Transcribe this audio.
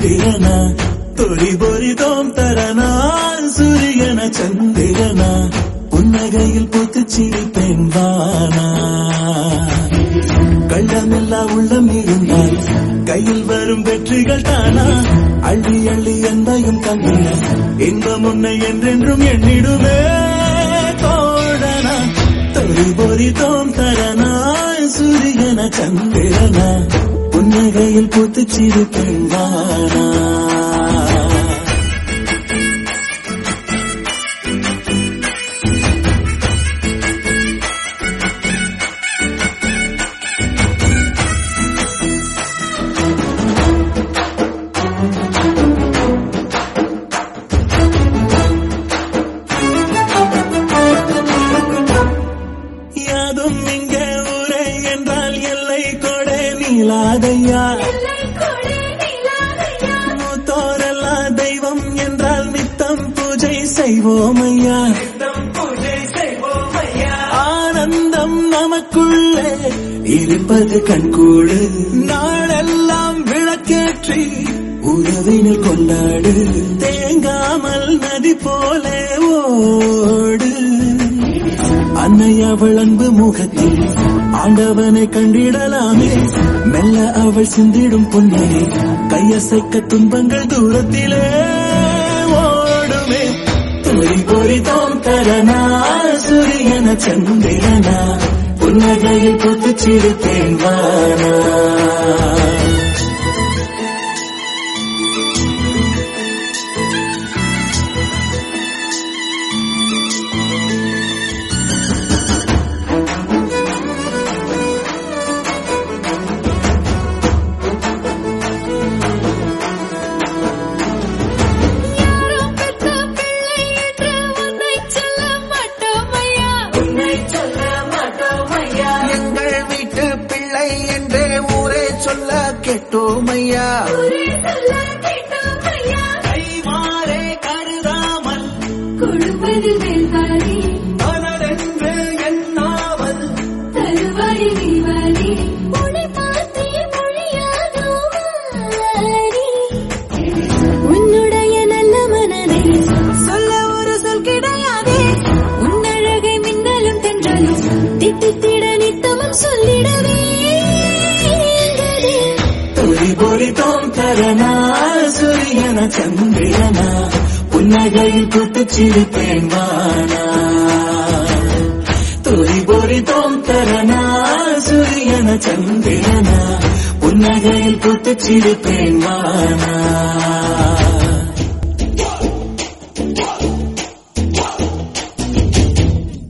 சந்திரனா தொரி பொறி தோம் தரனா சூரியன சந்திரனா புன்னகையில் பூத்து சிரிப்பேன் வானா கள்ளமில்லா உள்ளம் இருந்தால் கையில் வரும் வெற்றிகள் தானா அள்ளி அள்ளி என்பையும் தந்திர இன்பம் உன்னை என்றென்றும் எண்ணிடுமே தோழனா தொரி பொறி தோம் தரனா சூரியன சந்திரனா புன்னகையில் பூத்து சிரிப்பேன் வானா யாதும் இங்கே ஊரே என்றால் எல்லை கொடை நீலாதையா மூத்தோரெல்லா தெய்வம் என்றால் நித்தம் பூஜை செய்வோமையா ஆனந்தம் நமக்குள்ளே இருப்பது கண்கூடு நாளெல்லாம் விளக்கேற்றி உறவினில் கொண்டாடு தேங்காமல் நதி போலே ஓடு அன்னை அவள் அன்பு முகத்தில் ஆண்டவனை கண்டிடலாமே மெல்ல அவள் சிந்திடும் பொன்னே கையசைக்க துன்பங்கள் தூரத்திலே ஓடுமே துரி பொறி தோம் தரனா சூரியன சந்திரனா புன்னகையில் புத்து சிரித்தேன் வானா எங்கள் வீட்டு பிள்ளை என்றே ஊரே சொல்ல கேட்டோமையா கைமாறே கருதாமல் கொடுப்பது வேல்பாரி மனதென்று எண்ணாமல் தருவாரி நீவாரி உன்னை பார்த்தே மொழியாதோ மாறி. உன்னுடைய நல்ல மனதை சொல்ல ஒரு சொல் கிடையாதே உன்னழகை மின்னலும் தென்றலும் திட்டித்திட நித்தமும் சொல்லிடவே எங்கதே. துரி பொறி தோம் தரனா சூரியன சந்திரனா புன்னகையில் புத்து சிரிப்பேன் வானா துரி பொறி தோம் தரனா சூரியன சந்திரனா புன்னகையில் புத்து சிரிப்பேன் வானா